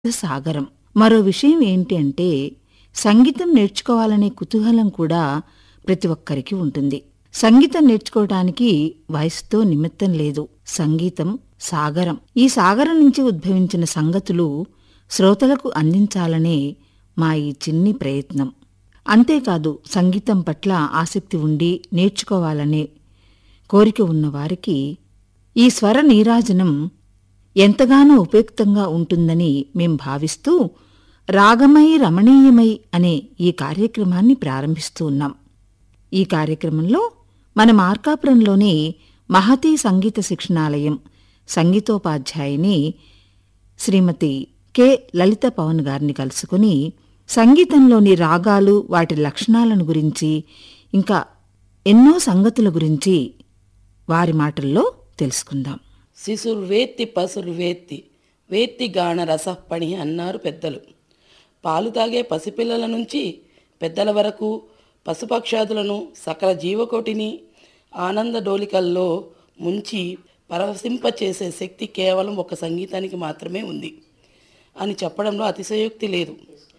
సాగరం మరో విషయం ఏంటి అంటే సంగీతం నేర్చుకోవాలనే కుతూహలం కూడా ప్రతి ఒక్కరికి ఉంటుంది సంగీతం నేర్చుకోవటానికి వయసుతో నిమిత్తం లేదు సంగీతం సాగరం ఈ సాగరం నుంచి ఉద్భవించిన సంగతులు శ్రోతలకు అందించాలనే మా ఈ చిన్ని ప్రయత్నం అంతేకాదు సంగీతం పట్ల ఆసక్తి ఉండి నేర్చుకోవాలనే కోరిక ఉన్న వారికి ఈ స్వర నీరాజనం ఎంతగానో ఉపయుక్తంగా ఉంటుందని మేం భావిస్తూ రాగమై రమణీయమై అనే ఈ కార్యక్రమాన్ని ప్రారంభిస్తూ ఉన్నాం ఈ కార్యక్రమంలో మన మార్కాపురంలోని మహతీ సంగీత శిక్షణాలయం సంగీతోపాధ్యాయుని శ్రీమతి కె లలిత పవన్ గారిని కలుసుకుని సంగీతంలోని రాగాలు వాటి లక్షణాలను గురించి ఇంకా ఎన్నో సంగతుల గురించి వారి మాటల్లో తెలుసుకుందాం శిశురు వేత్తి పసురు వేత్తి వేత్తి గాన రసపణి అన్నారు పెద్దలు పాలు తాగే పసిపిల్లల నుంచి పెద్దల వరకు పశుపక్షాదులను సకల జీవకోటిని ఆనంద డోలికల్లో ముంచి పరవశింపచేసే శక్తి కేవలం ఒక సంగీతానికి మాత్రమే ఉంది అని చెప్పడంలో అతిశయోక్తి లేదు